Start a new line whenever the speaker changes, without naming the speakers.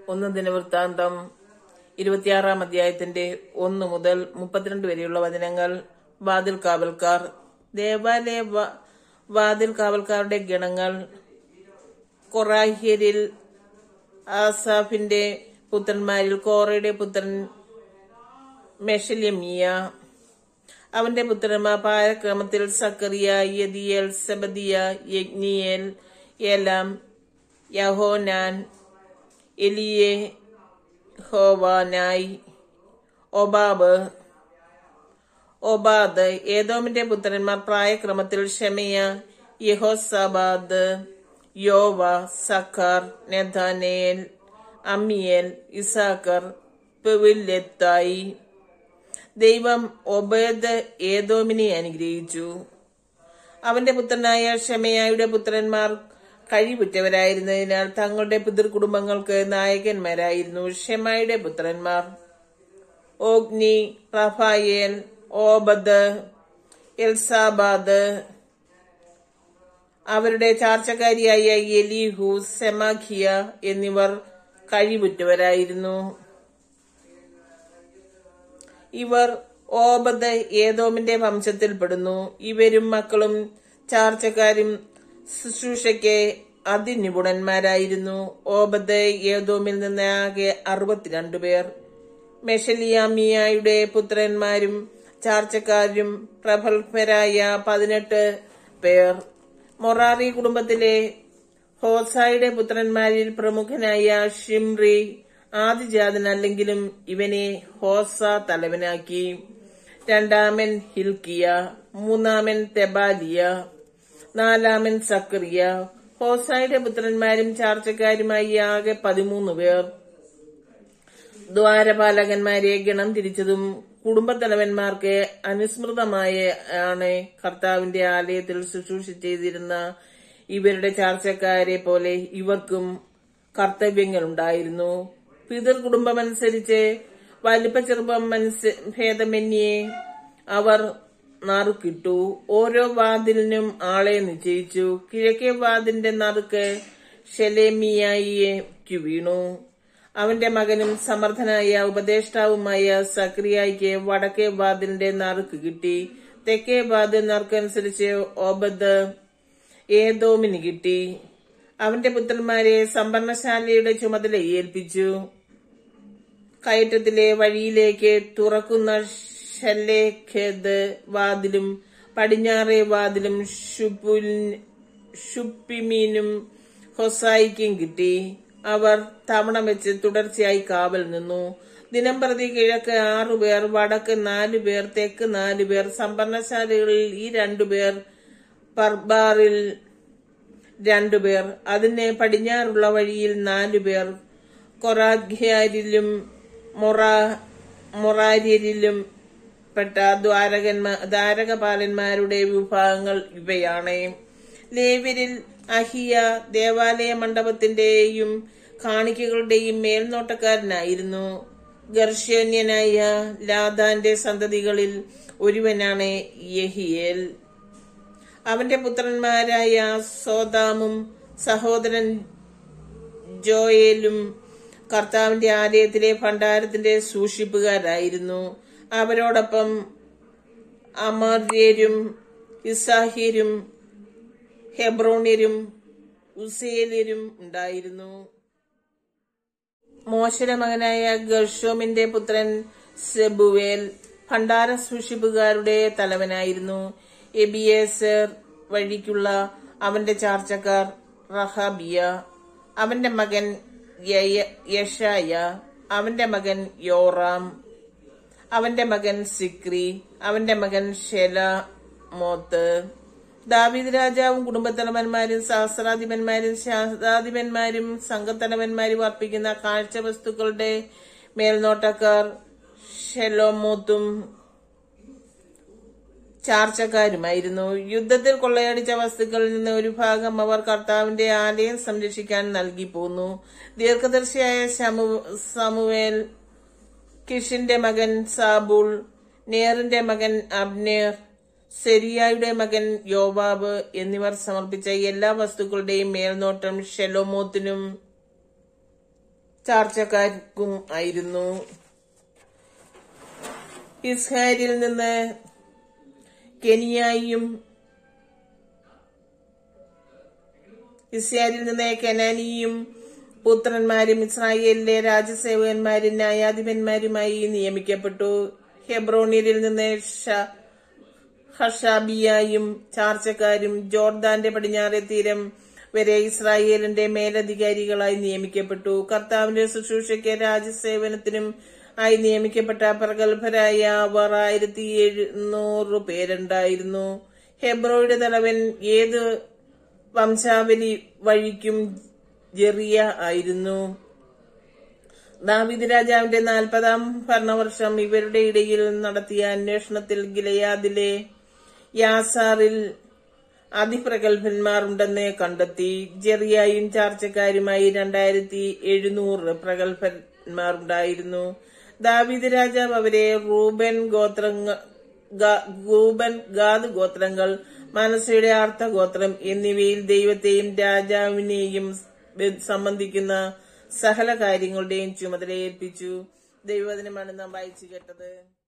ഒന്ന് ദിനവൃത്താന്തം ഇരുപത്തിയാറാം അധ്യായത്തിന്റെ ഒന്ന് മുതൽ മുപ്പത്തിരണ്ട് വരെയുള്ള വചനങ്ങൾ വാതിൽ കാവൽക്കാർ ദേവാലയ വ- വാതിൽ കാവൽക്കാരുടെ ഗണങ്ങൾ കൊറാഹ്യരിൽ ആസാഫിന്റെ പുത്രന്മാരിൽ കോറയുടെ പുത്രൻ മെഷല്യമിയ അവന്റെ പുത്രന്മാർ പാരക്രമത്തിൽ സക്കറിയ യദിയൽ സെബദിയ യഗ്നിയേൽ ഏലാം യഹോനാൻ എലിയെ ഹോവാനായി ഒബാബ് ഒബാദ് ഏതോമിന്റെ പുത്രന്മാർ പ്രായക്രമത്തിൽ ഷെമയ യഹോസാബാദ് യോവ സഖാർ നെഥാനേൽ അമ്മിയേൽ ഇസാക്കർ പെവില്ലെത്തായി ദൈവം ഒബേദ് ഏതോമിനെ അനുഗ്രഹിച്ചു അവന്റെ പുത്രനായ ഷെമയായുടെ പുത്രന്മാർ കഴിവുറ്റവരായിരുന്നതിനാൽ തങ്ങളുടെ പിതൃകുടുംബങ്ങൾക്ക് നായകന്മാരായിരുന്നു ഷെമായുടെ പുത്രന്മാർ ഓഗ്നി റഫായേൽ ഓബദ് എൽസാബാദ് അവരുടെ ചാർച്ചക്കാരിയായ എലിഹു സെമാഖിയ എന്നിവർ കഴിവുറ്റവരായിരുന്നു ഇവർ ഓബദ് ഏതോമിന്റെ വംശത്തിൽപ്പെടുന്നു ഇവരും മക്കളും ചാർച്ചക്കാരും ശുശ്രൂഷയ്ക്ക് അതിനിപുണന്മാരായിരുന്നു ഓബദ് ഏതോമിൽ നിന്ന് ആകെ അറുപത്തിരണ്ട് പേർ മെഷലിയാമിയായുടെ പുത്രന്മാരും ചാർച്ചക്കാരും പ്രഗത്ഭരായ പതിനെട്ട് പേർ മൊറാറി കുടുംബത്തിലെ ഹോസായുടെ പുത്രന്മാരിൽ പ്രമുഖനായ ഷിംറി ആദിജാതനല്ലെങ്കിലും ഇവനെ ഹോസ തലവനാക്കി രണ്ടാമൻ ഹിൽക്കിയ മൂന്നാമൻ തെബാലിയ നാലാമൻ സക്കറിയ ഹോസായുടെ പുത്രന്മാരും ചാർച്ചക്കാരുമായി ആകെ പതിമൂന്ന് പേർ ദ്വാരപാലകന്മാരെ ഗണം തിരിച്ചതും കുടുംബത്തലവന്മാർക്ക് അനുസ്മൃതമായ ആണ് കർത്താവിന്റെ ആലയത്തിൽ ശുശ്രൂഷ ചെയ്തിരുന്ന ഇവരുടെ ചാർച്ചക്കാരെ പോലെ ഇവർക്കും കർത്തവ്യങ്ങളുണ്ടായിരുന്നു പിതൃ കുടുംബമനുസരിച്ച് വലിപ്പ ചെറുപ്പം മനസ്സ് ഭേദമന്യേ അവർ നറുക്കിട്ടു ഓരോ വാതിലിനും ആളെ നിശ്ചയിച്ചു കിഴക്കേ വാതിലിന്റെ നറുക്ക് ഷെലേമിയായിക്ക് വീണു അവന്റെ മകനും സമർത്ഥനായ ഉപദേഷ്ടാവുമായ സക്രിയായിക്ക് വടക്കേ വാതിലിന്റെ നറുക്ക് കിട്ടി തെക്കേ വാതിൽ നറുക്കനുസരിച്ച് ഓബദ് ഏതോമിന് കിട്ടി അവന്റെ പുത്രന്മാരെ സംഭരണശാലയുടെ ചുമതല ഏൽപ്പിച്ചു കയറ്റത്തിലെ വഴിയിലേക്ക് തുറക്കുന്ന ഷല്ലേഖേദ് വാതിലും പടിഞ്ഞാറേ വാതിലും ഷുപ്പുൽ- ഷുപ്പിമീനും ഹൊസായിക്കും കിട്ടി അവർ തവണ വെച്ച് തുടർച്ചയായി കാവൽ നിന്നു ദിനം പ്രതി കിഴക്ക് ആറുപേർ വടക്ക് നാലു പേർ തെക്ക് നാലു പേർ സംഭരണശാലകളിൽ ഈ രണ്ടുപേർ പർബാറിൽ രണ്ടുപേർ അതിന് പടിഞ്ഞാറുള്ള വഴിയിൽ നാലുപേർ കൊറാഖ്യാരിലും മൊറാ മൊറാര്യരിലും പെട്ട ദ്വാരകന്മാ ദ്വാരകപാലന്മാരുടെ വിഭാഗങ്ങൾ ഇവയാണ് ലേവ്യരിൽ അഹിയ ദേവാലയ മണ്ഡപത്തിന്റെയും കാണിക്കകളുടെയും മേൽനോട്ടക്കാരനായിരുന്നു ഗർഷ്യന്യനായ ലാദാന്റെ സന്തതികളിൽ ഒരുവനാണ് യഹിയേൽ അവന്റെ പുത്രന്മാരായ സോദാമും സഹോദരൻ ജോയേലും കർത്താവിന്റെ ആലയത്തിലെ ഭണ്ഡാരത്തിന്റെ സൂക്ഷിപ്പുകാരായിരുന്നു അവരോടൊപ്പം അമര്യരും ഇസാഹിരും ഹെബ്രോണ്യരും ഉസേലിയരും ഉണ്ടായിരുന്നു മോശയുടെ മകനായ ഗർഷോമിന്റെ പുത്രൻ സെബുവേൽ ഭണ്ഡാര സൂക്ഷിപ്പുകാരുടെ തലവനായിരുന്നു എബിയേസർ വഴിക്കുള്ള അവന്റെ ചാർച്ചക്കാർ റഹാബിയ അവന്റെ മകൻ യയ- യഷായ അവന്റെ മകൻ യോറാം അവന്റെ മകൻ സിക്രി അവന്റെ മകൻ ഷെല മോത്ത് ദാവീദ് രാജാവും കുടുംബത്തലവന്മാരും സഹസ്രാധിപന്മാരും ശാസ്ത്രാധിപന്മാരും സംഘത്തലവന്മാരും അർപ്പിക്കുന്ന കാഴ്ച വസ്തുക്കളുടെ മേൽനോട്ടക്കാർ ഷെലോമോത്തും ചാർച്ചക്കാരുമായിരുന്നു യുദ്ധത്തിൽ കൊള്ളയടിച്ച വസ്തുക്കളിൽ നിന്ന് ഒരു ഭാഗം അവർ കർത്താവിന്റെ ആലയം സംരക്ഷിക്കാൻ നൽകി പോന്നു ദീർഘദർശിയായ ശമു- സമുവേൽ കിഷിന്റെ മകൻ സാബുൾ നേറിന്റെ മകൻ അബ്നേർ സെരിയായുടെ മകൻ യോവാബ് എന്നിവർ സമർപ്പിച്ച എല്ലാ വസ്തുക്കളുടെയും മേൽനോട്ടം ഷെലോമോത്തിനും ചാർച്ചക്കാർക്കും ആയിരുന്നു ഇസ്ഹാരിൽ നിന്ന് കെനിയായും ഇസ്രായേലിൽ നിന്ന് കെനാനിയും പുത്രന്മാരും ഇസ്രായേലിലെ രാജസേവകന്മാരും ന്യായാധിപന്മാരുമായി നിയമിക്കപ്പെട്ടു ഹെബ്രോണിയരിൽ നിന്ന് ഷ- ഹഷാബിയായും ചാർച്ചക്കാരും ജോർദാന്റെ പടിഞ്ഞാറെ തീരം വരെ ഇസ്രായേലിന്റെ മേലധികാരികളായി നിയമിക്കപ്പെട്ടു കർത്താവിന്റെ ശുശ്രൂഷയ്ക്ക് രാജസേവനത്തിനും ആയി നിയമിക്കപ്പെട്ട പ്രഗത്ഭരായ അവർ ആയിരത്തി എഴുന്നൂറ് പേരുണ്ടായിരുന്നു ഹെബ്രോയുടെ തലവൻ ഏത് വംശാവലി വഴിക്കും ജെറിയ ആയിരുന്നു ദാവിദ് രാജാവിന്റെ നാൽപ്പതാം ഭരണവർഷം ഇവരുടെ ഇടയിൽ നടത്തിയ അന്വേഷണത്തിൽ ഗിലയാദിലെ യാസാറിൽ അതിപ്രഗത്ഭന്മാർ ഉണ്ടെന്ന് കണ്ടെത്തി ജെറിയായും ചാർച്ചക്കാരുമായി രണ്ടായിരത്തി എഴുന്നൂറ് പ്രഗത്ഭന്മാരുണ്ടായിരുന്നു ദാവിദ് രാജാവ് അവരെ റൂബൻ ഗോത്രങ്ങ ഗാ- റൂബൻ ഗാദ് ഗോത്രങ്ങൾ മനസ്സയുടെ അർത്ഥഗോത്രം എന്നിവയിൽ ദൈവത്തെയും രാജാവിനെയും സംബന്ധിക്കുന്ന സകല കാര്യങ്ങളുടെയും ചുമതല ഏൽപ്പിച്ചു ദൈവവചനമാണ് നാം വായിച്ചു കേട്ടത്